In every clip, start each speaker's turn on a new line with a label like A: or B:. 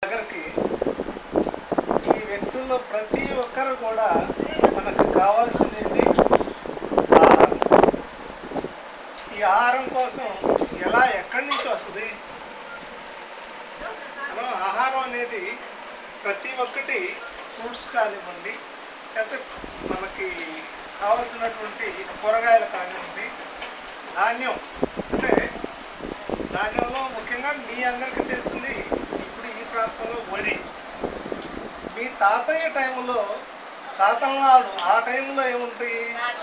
A: దగ్గరికి ఈ వ్యక్తుల్లో ప్రతి ఒక్కరు కూడా మనకు కావాల్సింది ఏంటి? ఆహారం ఈ ఆహారం కోసం ఎలా ఎక్కడి నుంచి వస్తుంది మనం ఆహారం అనేది ప్రతి ఒక్కటి ఫ్రూట్స్ కానివ్వండి లేకపోతే మనకి కావాల్సినటువంటి కూరగాయలు కానివ్వండి ధాన్యం అంటే ధాన్యంలో ముఖ్యంగా మీ అందరికీ తెలిసింది ఇప్పుడు ఈ ప్రాంతంలో వరి మీ తాతయ్య టైంలో తాతన్నాడు ఆ టైంలో ఏముంటాయి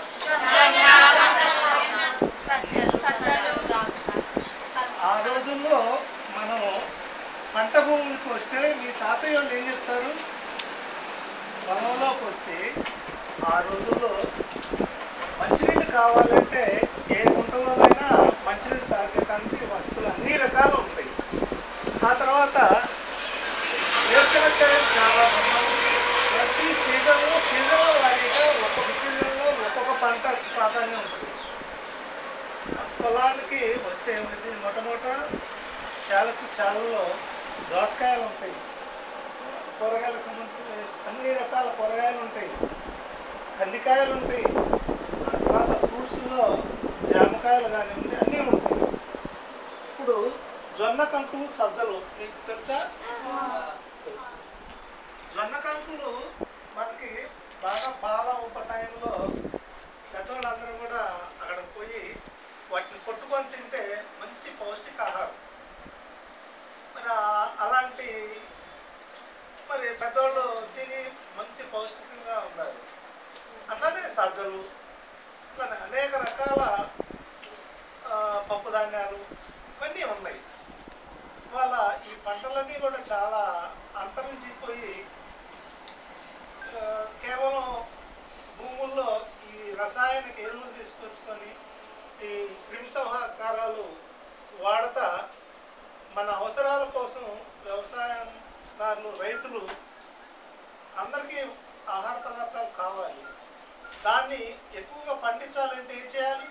A: ఆ రోజుల్లో మనం పంట భూములకు వస్తే మీ తాతయ్య వాళ్ళు ఏం చెప్తారు పొలంలోకి వస్తే ఆ రోజుల్లో మంచినీళ్ళు కావాలంటే ఏ గుంటలోనైనా మంచినీళ్ళు తాగడానికి వస్తువులు అన్ని రకాలు ఉంటాయి ఆ తర్వాత వేరుశనగకాయలు చాలా ఉన్నాయి. ప్రతి సీజన్లో సీజన్లో వారీగా ఒక్కొక్క సీజన్లో ఒక్కొక్క పంట ప్రాధాన్యం ఉంటుంది పొలానికి వస్తే ఏమిటి మొట్టమొదట చాలా చాలలో దోసకాయలు ఉంటాయి కూరగాయలకు సంబంధించిన అన్ని రకాల కూరగాయలు ఉంటాయి కందికాయలు ఉంటాయి ఆ తర్వాత ఫ్రూట్స్లో జామకాయలు కానివ్వండి అన్నీ ఉంటాయి ఇప్పుడు జొన్న కంకులు సజ్జలు మీకు తెలుసా తెలుసు. జొన్న కంకులు మనకి బాగా పాల ఉప టైంలో పెద్దవాళ్ళందరూ కూడా అక్కడ పోయి వాటిని కొట్టుకొని తింటే మంచి పౌష్టికాహారం మరి ఆ- అలాంటి మరి పెద్దవాళ్ళు తిని మంచి పౌష్టికంగా ఉన్నారు అట్లానే సజ్జలు అట్లానే అనేక రకాల ఆ, పప్పు ధాన్యాలు ఇవన్నీ ఉన్నాయి ఇవాళ ఈ పంటలన్నీ కూడా చాలా అంతరించిపోయి ఆ, కేవలం భూముల్లో ఈ రసాయనిక ఎరువులు తీసుకొచ్చుకొని ఈ క్రిమిసంహారకారాలు వాడతా మన అవసరాల కోసం వ్యవసాయదారులు రైతులు అందరికీ ఆహార పదార్థాలు కావాలి దాన్ని ఎక్కువగా పండించాలంటే ఏం చేయాలి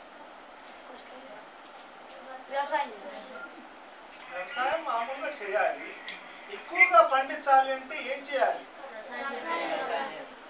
B: వ్యవసాయం
A: వ్యవసాయం మామూలుగా చేయాలి ఎక్కువగా పండించాలి అంటే ఏం చేయాలి